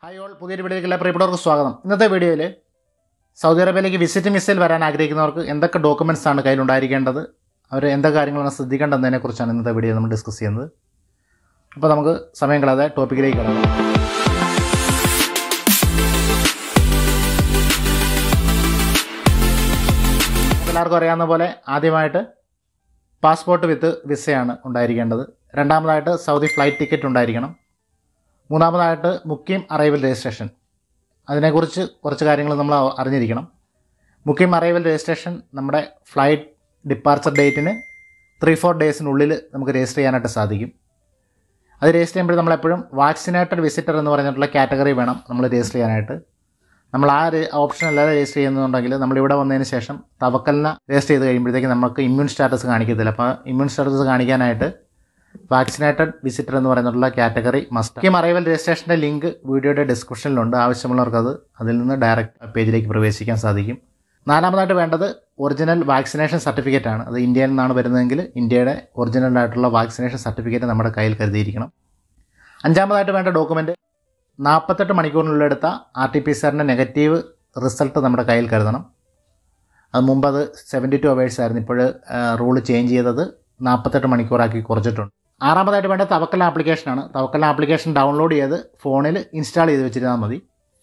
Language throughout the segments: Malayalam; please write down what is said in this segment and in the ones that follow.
ഹായ് ഓൾ പുതിയൊരു വീഡിയോയിലേക്ക് എല്ലാ പ്രിയപ്പെട്ടവർക്ക് സ്വാഗതം ഇന്നത്തെ വീഡിയോയിൽ സൗദി അറേബ്യയിലേക്ക് വിസിറ്റ് മിസൈൽ വരാൻ ആഗ്രഹിക്കുന്നവർക്ക് എന്തൊക്കെ ഡോക്യുമെൻറ്റ്സ് ആണ് കയ്യിലുണ്ടായിരിക്കേണ്ടത് അവർ എന്തൊക്കെ കാര്യങ്ങളാണ് ശ്രദ്ധിക്കേണ്ടതിനെ കുറിച്ചാണ് ഇന്നത്തെ വീഡിയോ നമ്മൾ ഡിസ്കസ് ചെയ്യുന്നത് അപ്പോൾ നമുക്ക് സമയം കളയാതെ ടോപ്പിക്കിലേക്ക് കടക്കാം എല്ലാവർക്കും അറിയാവുന്ന പോലെ ആദ്യമായിട്ട് പാസ്പോർട്ട് വിത്ത് വിസയാണ് ഉണ്ടായിരിക്കേണ്ടത് രണ്ടാമതായിട്ട് സൗദി ഫ്ലൈറ്റ് ടിക്കറ്റ് ഉണ്ടായിരിക്കണം മൂന്നാമതായിട്ട് മുക്കിം അറൈവൽ രജിസ്ട്രേഷൻ അതിനെക്കുറിച്ച് കുറച്ച് കാര്യങ്ങൾ നമ്മൾ അ- അറിഞ്ഞിരിക്കണം മുക്കിം അറൈവൽ രജിസ്ട്രേഷൻ നമ്മുടെ ഫ്ലൈറ്റ് ഡിപ്പാർച്ചർ ഡേറ്റിന് ത്രീ ഫോർ ഡേയ്സിനുള്ളിൽ നമുക്ക് രജിസ്റ്റർ ചെയ്യാനായിട്ട് സാധിക്കും അത് രജിസ്റ്റർ ചെയ്യുമ്പോൾ നമ്മളെപ്പോഴും വാക്സിനേറ്റഡ് വിസിറ്റർ എന്ന് പറഞ്ഞിട്ടുള്ള കാറ്റഗറി വേണം നമ്മൾ രജിസ്റ്റർ ചെയ്യാനായിട്ട് നമ്മൾ ആ ഓപ്ഷൻ അല്ലാതെ രജിസ്റ്റർ ചെയ്യുന്നുണ്ടെങ്കിൽ നമ്മളിവിടെ വന്നതിന് ശേഷം തവക്കലിനെ രജിസ്റ്റർ ചെയ്ത് കഴിയുമ്പോഴത്തേക്ക് നമുക്ക് ഇമ്മ്യൂൺ സ്റ്റാറ്റസ് കാണിക്കത്തില്ല അപ്പോൾ ഇമ്മ്യൂൺ സ്റ്റാറ്റസ് കാണിക്കാനായിട്ട് വാക്സിനേറ്റഡ് വിസിറ്റർ എന്ന് പറയുന്നുള്ള കാറ്റഗറി മസ്റ്റ് സ്കീം അറൈവൽ രജിസ്ട്രേഷൻ്റെ ലിങ്ക് വീഡിയോയുടെ ഡിസ്ക്രിപ്ഷനിലുണ്ട് ആവശ്യമുള്ളവർക്ക് അത് അതിൽ നിന്ന് ഡയറക്റ്റ് പേജിലേക്ക് പ്രവേശിക്കാൻ സാധിക്കും നാലാമതായിട്ട് വേണ്ടത് ഒറിജിനൽ വാക്സിനേഷൻ സർട്ടിഫിക്കറ്റ് ആണ് അത് ഇന്ത്യയിൽ നിന്നാണ് വരുന്നതെങ്കിൽ ഇന്ത്യയുടെ ഒറിജിനൽ ആയിട്ടുള്ള വാക്സിനേഷൻ സർട്ടിഫിക്കറ്റ് നമ്മുടെ കയ്യിൽ കരുതിയിരിക്കണം അഞ്ചാമതായിട്ട് വേണ്ട ഡോക്യുമെൻറ്റ് നാൽപ്പത്തെട്ട് മണിക്കൂറിനുള്ളിൽ എടുത്ത ആർ ടി പി സിആറിൻ്റെ നെഗറ്റീവ് റിസൾട്ട് നമ്മുടെ കയ്യിൽ കരുതണം അത് മുമ്പ് അത് സെവൻറ്റി ടു അവേഴ്സ് ആയിരുന്നു ഇപ്പോൾ റൂൾ ചേഞ്ച് ചെയ്തത് നാൽപ്പത്തെട്ട് മണിക്കൂറാക്കി കുറച്ചിട്ടുണ്ട് ആറാമതായിട്ട് വേണ്ട തവക്കൽ ആപ്ലിക്കേഷനാണ് തവക്കൽ ആപ്ലിക്കേഷൻ ഡൗൺലോഡ് ചെയ്ത് ഫോണിൽ ഇൻസ്റ്റാൾ ചെയ്ത് വെച്ചിരുന്നാൽ മതി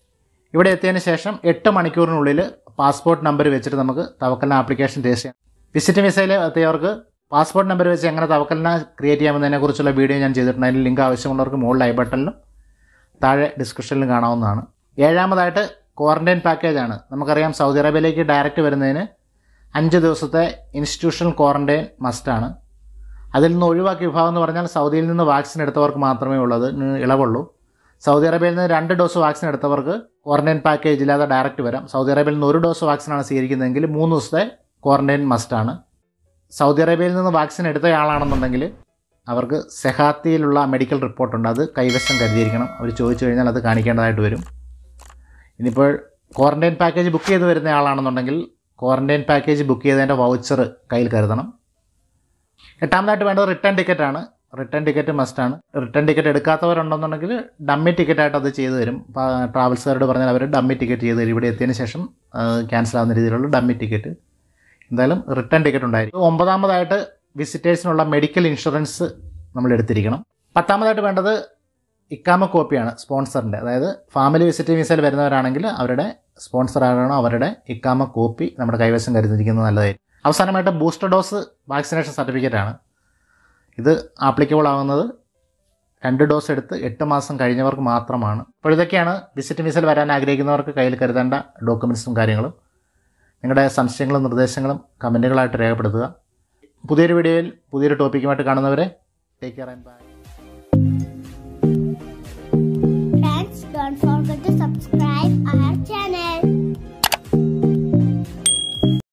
ഇവിടെ എത്തിയതിന് ശേഷം എട്ട് മണിക്കൂറിനുള്ളിൽ പാസ്പോർട്ട് നമ്പർ വെച്ചിട്ട് നമുക്ക് തവക്കലിന് ആപ്ലിക്കേഷൻ രജിസ്റ്റർ ചെയ്യാം വിസിറ്റ് വിസയിൽ എത്തിയവർക്ക് പാസ്പോർട്ട് നമ്പർ വെച്ച് എങ്ങനെ തവക്കലിനെ ക്രിയേറ്റ് ചെയ്യാമെന്നതിനെക്കുറിച്ചുള്ള വീഡിയോ ഞാൻ ചെയ്തിട്ടുണ്ട് അതിൻ്റെ ലിങ്ക് ആവശ്യമുള്ളവർക്ക് മുകളിൽ ഐ ബട്ടണിലും താഴെ ഡിസ്ക്രിപ്ഷനിലും കാണാവുന്നതാണ് ഏഴാമതായിട്ട് ക്വാറന്റൈൻ പാക്കേജാണ് നമുക്കറിയാം സൗദി അറേബ്യയിലേക്ക് ഡയറക്റ്റ് വരുന്നതിന് അഞ്ച് ദിവസത്തെ ഇൻസ്റ്റിറ്റ്യൂഷണൽ ക്വാറന്റൈൻ മസ്റ്റാണ് അതിൽ നിന്ന് ഒഴിവാക്കിയ വിഭാഗം എന്ന് പറഞ്ഞാൽ സൗദിയിൽ നിന്ന് വാക്സിൻ എടുത്തവർക്ക് മാത്രമേ ഉള്ളത് ഇളവുള്ളൂ സൗദി അറേബ്യയിൽ നിന്ന് രണ്ട് ഡോസ് വാക്സിൻ എടുത്തവർക്ക് ക്വാറന്റൈൻ പാക്കേജ് ഇല്ലാതെ ഡയറക്റ്റ് വരാം സൗദി അറേബ്യയിൽ നിന്ന് ഒരു ഡോസ് വാക്സിനാണ് സ്വീകരിക്കുന്നതെങ്കിൽ മൂന്ന് ദിവസത്തെ ക്വാറന്റൈൻ മസ്റ്റാണ് സൗദി അറേബ്യയിൽ നിന്ന് വാക്സിൻ എടുത്തയാളാണെന്നുണ്ടെങ്കിൽ അവർക്ക് സെഹാത്തിയിലുള്ള മെഡിക്കൽ റിപ്പോർട്ടുണ്ട് അത് കൈവശം കരുതിയിരിക്കണം അവർ ചോദിച്ചു കഴിഞ്ഞാൽ അത് കാണിക്കേണ്ടതായിട്ട് വരും ഇനിയിപ്പോൾ ക്വാറന്റൈൻ പാക്കേജ് ബുക്ക് ചെയ്ത് വരുന്ന ആളാണെന്നുണ്ടെങ്കിൽ ക്വാറന്റൈൻ പാക്കേജ് ബുക്ക് ചെയ്തതിൻ്റെ വൗച്ചർ കയ്യിൽ കരുതണം എട്ടാമതായിട്ട് വേണ്ടത് റിട്ടേൺ ടിക്കറ്റ് ആണ് റിട്ടേൺ ടിക്കറ്റ് മസ്റ്റാണ് റിട്ടേൺ ടിക്കറ്റ് എടുക്കാത്തവരുണ്ടെന്നുണ്ടെങ്കിൽ ഡമ്മി ടിക്കറ്റായിട്ട് അത് ചെയ്തു തരും ട്രാവൽസുകാരോട് പറഞ്ഞാൽ അവർ ഡമ്മി ടിക്കറ്റ് ചെയ്ത് തരും ഇവിടെ എത്തിയതിന് ശേഷം ക്യാൻസൽ ആവുന്ന രീതിയിലുള്ള ഡമ്മി ടിക്കറ്റ് എന്തായാലും റിട്ടേൺ ടിക്കറ്റ് ഉണ്ടായിരിക്കും ഒമ്പതാമതായിട്ട് വിസിറ്റേഴ്സിനുള്ള മെഡിക്കൽ ഇൻഷുറൻസ് നമ്മൾ എടുത്തിരിക്കണം പത്താമതായിട്ട് വേണ്ടത് ഇക്കാമ കോപ്പിയാണ് സ്പോൺസറിൻ്റെ അതായത് ഫാമിലി വിസിറ്റ് വിസയിൽ വരുന്നവരാണെങ്കിൽ അവരുടെ സ്പോൺസർ ആകണം അവരുടെ ഇക്കാമ കോപ്പി നമ്മുടെ കൈവശം കരുതിയിരിക്കുന്നത് നല്ലതായിരിക്കും അവസാനമായിട്ട് ബൂസ്റ്റർ ഡോസ് വാക്സിനേഷൻ സർട്ടിഫിക്കറ്റ് ആണ് ഇത് ആപ്ലിക്കബിൾ ആകുന്നത് രണ്ട് ഡോസ് എടുത്ത് എട്ട് മാസം കഴിഞ്ഞവർക്ക് മാത്രമാണ് അപ്പോൾ ഇതൊക്കെയാണ് വിസിറ്റ് വിസയിൽ വരാൻ ആഗ്രഹിക്കുന്നവർക്ക് കയ്യിൽ കരുതേണ്ട ഡോക്യുമെൻറ്റ്സും കാര്യങ്ങളും നിങ്ങളുടെ സംശയങ്ങളും നിർദ്ദേശങ്ങളും കമൻറ്റുകളായിട്ട് രേഖപ്പെടുത്തുക പുതിയൊരു വീഡിയോയിൽ പുതിയൊരു ടോപ്പിക്കുമായിട്ട് കാണുന്നവരെ ടേക്ക് കെയർ ആൻഡ് ബൈ